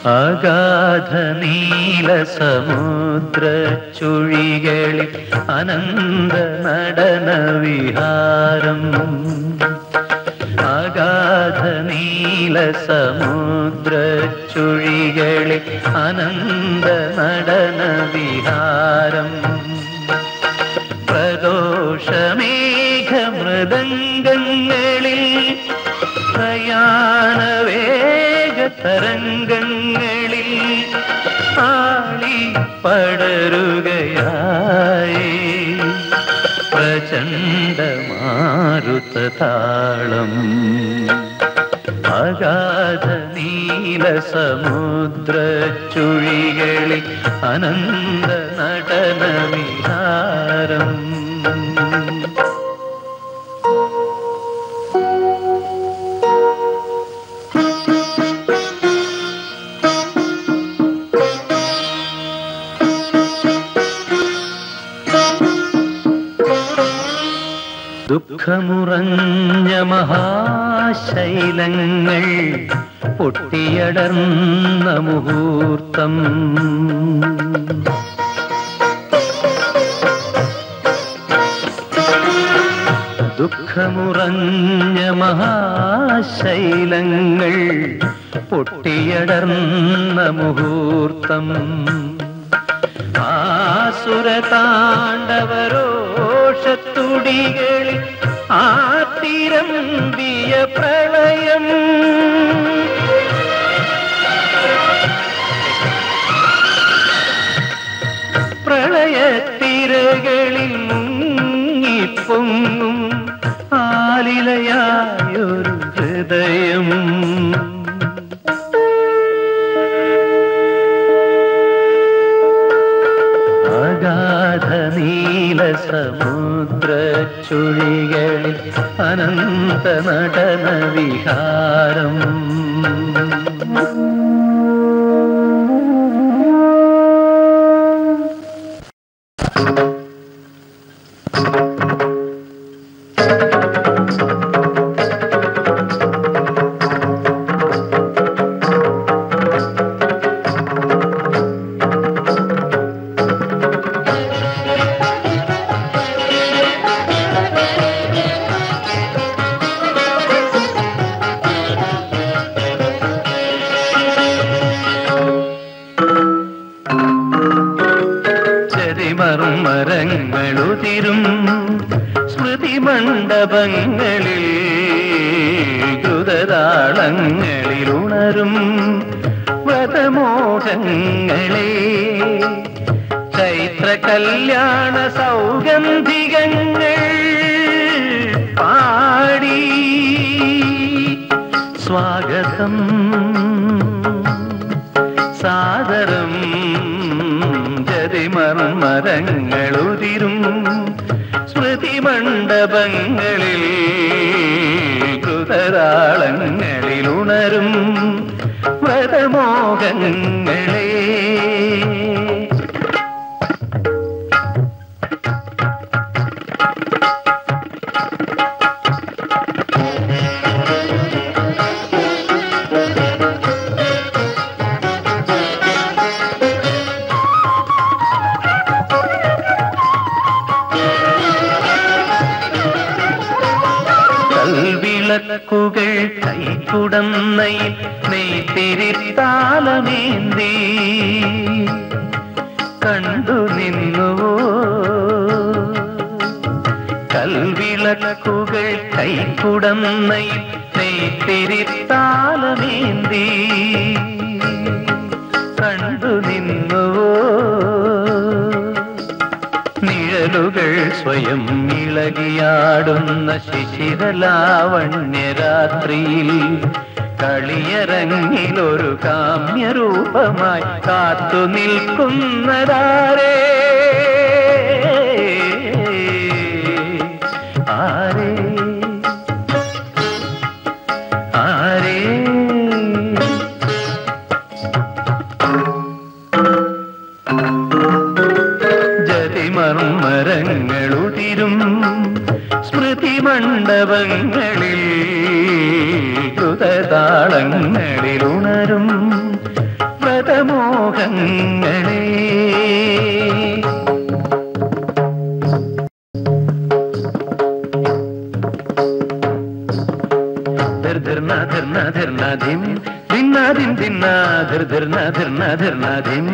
അഗാധ നീല സമുദ്ര ചുഴികളിൽ അനന്ത നടന വിഹാരം അഗാധ നീല സമുദ്ര ചുഴികളിൽ അനന്ത നടന വിഹാരം പ്രദോഷമേഘമൃദംഗങ്ങളിൽ പ്രയാണവേഗ തരംഗങ്ങളിൽ ആളി പടരുകയായി പ്രചണ്ഡ മാരുത താളം അഗാധ നീല സമുദ്ര ചുഴികളിൽ അനന്ത നടന വിഹാരം ദുഃഖമുറഞ്ഞ മഹാശൈലങ്ങൾ പൊട്ടിയടർന്ന മുഹൂർത്തം ദുഃഖമുറഞ്ഞ മഹാശൈലങ്ങൾ പൊട്ടിയടർന്ന മുഹൂർത്തം ആസുരതാണ്ഡവരോഷത്തുടികളിൽ ആത്തിരമ്പിയ പ്രളയം പ്രളയത്തിരകളിൽ മുങ്ങിപ്പൊങ്ങും ആലിലയായൊരു ഹൃദയം അഗാധ നീല സമുദ്ര ചുഴികളിൽ അനന്ത നടന വിഹാരം ചെറിമർമരങ്ങളുതിരും സ്മൃതി മണ്ഡപങ്ങളിൽ ദ്രുതതാളങ്ങളിൽ ഉണരും വ്രതമോഹങ്ങളെ ചൈത്ര കല്യാണ സൗഗന്ധികങ്ങൾ പാടി സ്വാഗതം സാദരം ജതിമർമരങ്ങളുതിരും സ്മൃതി മണ്ഡപങ്ങളിൽ കൃതരാളങ്ങളിൽ ഉണരും വ്രതമോഹങ്ങളെ കൽവിളക്കുകൾ കൈക്കുടന്നയിൽ നെയ്ത്തിരിത്താലമേന്തി കണ്ടു നിന്നുവോ കൽവിളക്കുകൾ കൈക്കുടന്നയിൽ നെയ്ത്തിരിത്താലമേന്തി കണ്ടു നിന്നുവോ നിഴലുകൾ സ്വയം ഇളകിയാടുന്ന ശിശിരലാവണ്യരാത്രിയിൽ കളിയരങ്ങിലൊരു കാമ്യരൂപമായി കാത്തു നിൽക്കുന്നതാരേ ആരേ ആരേ ജതിമർമരങ്ങളുതിരും സ്മൃതി മണ്ഡപങ്ങളിൽ ദ്രുതതാളങ്ങളിൽ ഉണരും വ്രതമോഹങ്ങളെ ധിർ ധിർന ധിർന ധിർന ധിം ധിന്നാദിൻ ധിന്ന ധിർ ധിർന ധിർന ധിർന ധിം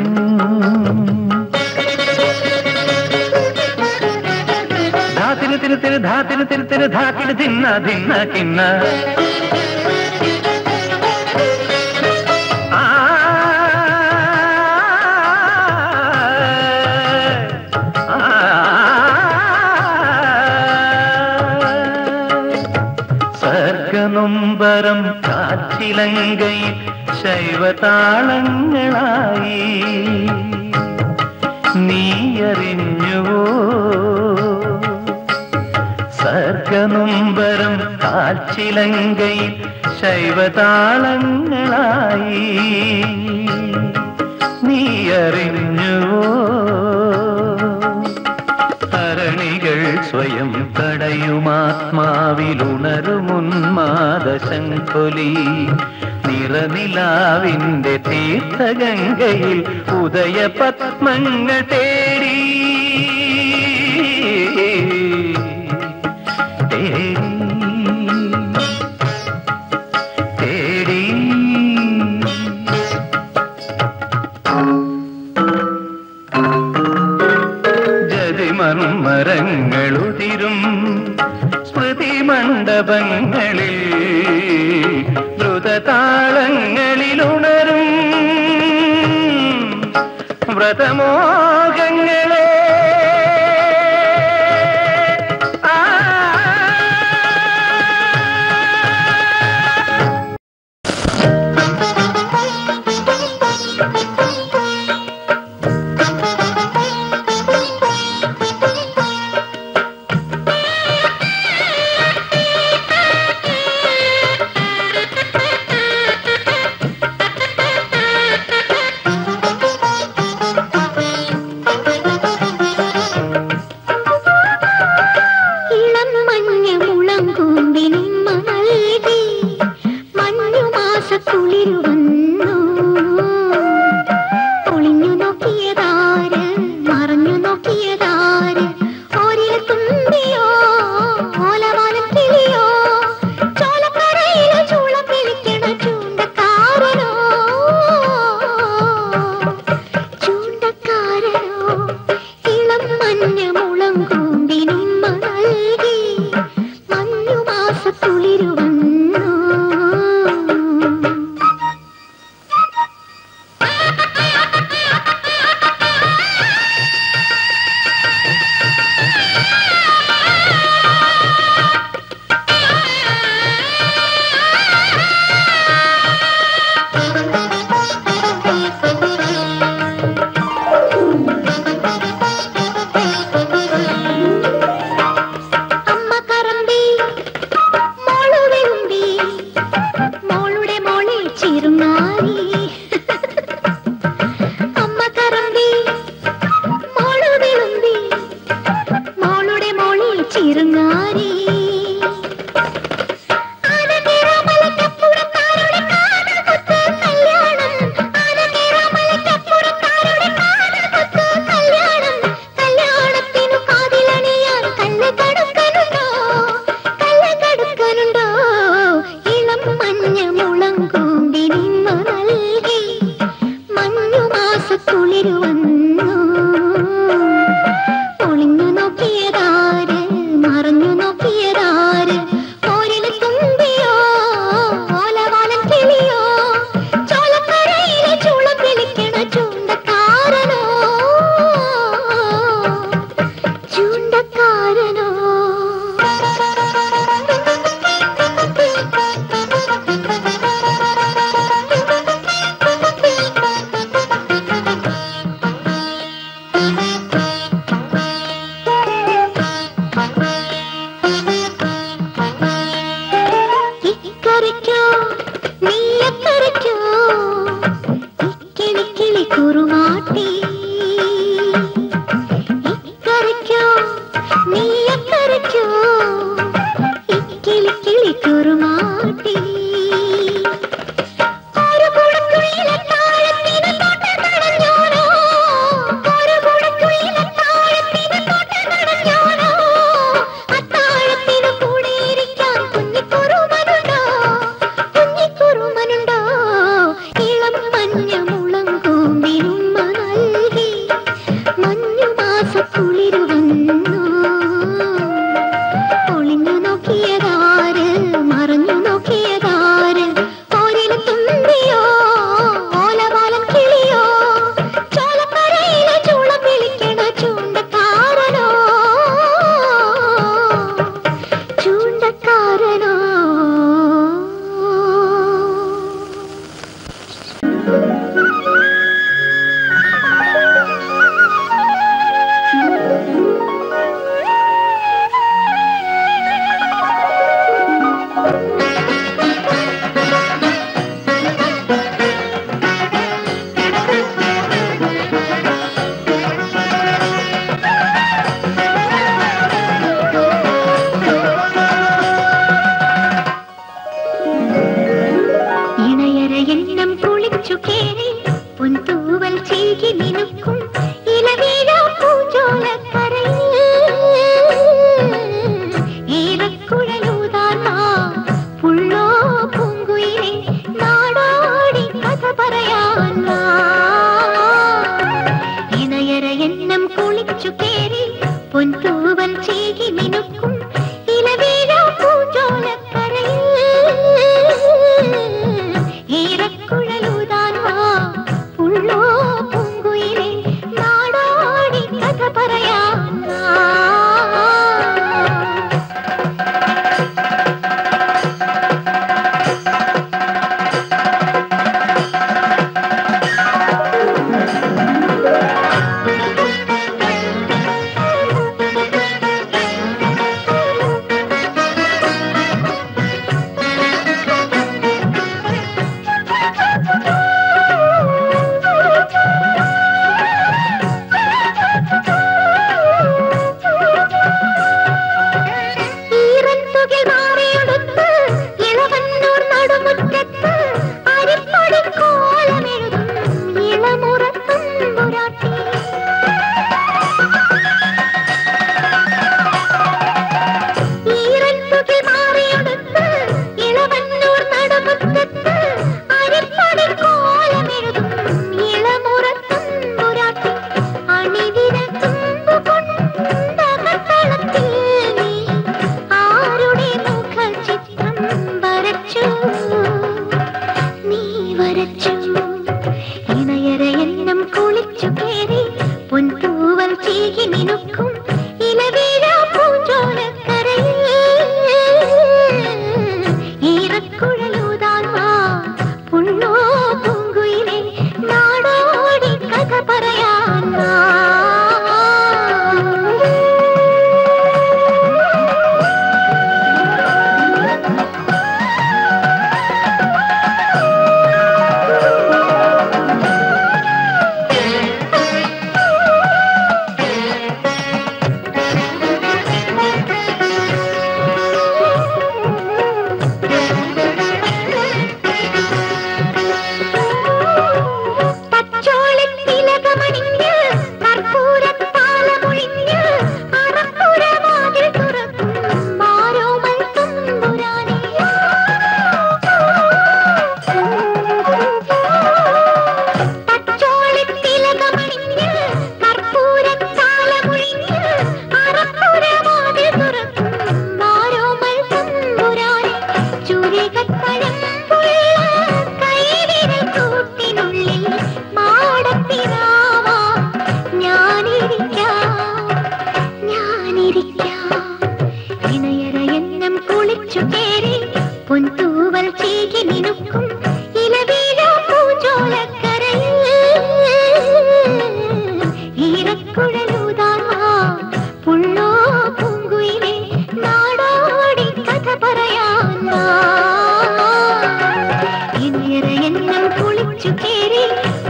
ധാതിന് തിരു തിരു ധാതിന് തിരു തിരു ധാക്കിന് ധിന്ന ധിന്ന കിന്ന ആ സർഗനൊമ്പരം കാച്ചിലങ്കയിൽ ശൈവതാളങ്ങളായി നീ അറിഞ്ഞുവോ സർഗനൊമ്പരം കാച്ചിലങ്കയിൽ ശൈവതാളങ്ങളായി നീ അറിഞ്ഞുവോ ഹരണികൾ സ്വയം കടയുമാത്മാവിലുണരുമുന്മാദശങ്കൊലി നിറനിലാവിന്റെ തീർത്ഥഗംഗയിൽ ഉദയപത്മങ്ങൾ തേടി തേടി തേടി ജതിമർമരങ്ങളുതിരും സ്മൃതി മണ്ഡപങ്ങളിൽ ദ്രുതതാളങ്ങളിലുണരും വ്രതമോഹങ്ങളെ ആ ഇളം മഞ്ഞ മുളങ്കൂമ്പിനും നൽകി മഞ്ഞുമാസക്കുളിരു വന്നു ഒളിഞ്ഞു നോക്കിയതാര് മറഞ്ഞു നോക്കിയതാര് ഓരിൽ തുമ്പിയോ ഓലവാനം കിളിയോ ചോലക്കരയിലെ ചൂളം വിളിക്കണ ചൂണ്ടക്കാരനോ ചൂണ്ടക്കാരനോ ഇളം മഞ്ഞ മുളങ്കൂമ്പിനും നൽകി മഞ്ഞുമാസത്തുളിരു വന്നു അമ്മ കറമ്പി മോളു വെളുമ്പി മോളുടെ മോളിൽ ചിരുങ്ങാരി അമ്മ കറമ്പി മോളു വെളുമ്പി മോളുടെ മോളിൽ ചിരുങ്ങാരി ആനനിറമലക്കപ്പുറത്താരുടെ കാതകുത്ത് കല്യാണം. ആനനിറമലക്കപ്പുറത്താരുടെ കാതകുത്ത് കല്യാണം. കല്യാണത്തിനു കാതിലണിയാൻ കല്ല് കടുക്കനുണ്ടോ? കല്ല് കടുക്കനുണ്ടോ? ഇളം മഞ്ഞ മുളങ്കൂമ്പിനിമ്മ നൽകി മഞ്ഞുമാസത്തുളിരു വന്നു ഒളിഞ്ഞു നോക്കിയതാര് മറഞ്ഞു നോക്കിയതാര് ഓരില് തുമ്പിയോ ഓലവാലൻ കിളിയോ ചോലക്കരയിലെ ചൂളം വിളിക്കണ ചൂണ്ടക്കാരനോ ചൂണ്ടക്കാരനോ ഇക്കരയ്ക്കോ നീയക്കരയ്ക്കോ ഇക്കിളി കിളി കുറുമാട്ടി ഇക്കരയ്ക്കോ നീയക്കരയ്ക്കോ ഇക്കിളി കിളി കുറുമാട്ടി ഒരു കുടക്കുഴിയിലെ താഴത്തിനും തോട്ട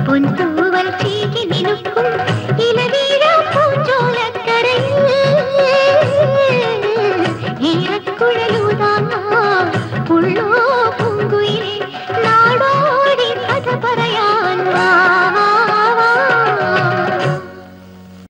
പൊൻതൂവൽ ചീകി നിൽക്കും ഇലവീഴ പൂഞ്ചോലക്കരയിൽ ഏറക്കുഴലൂതാൻ ഉള്ളു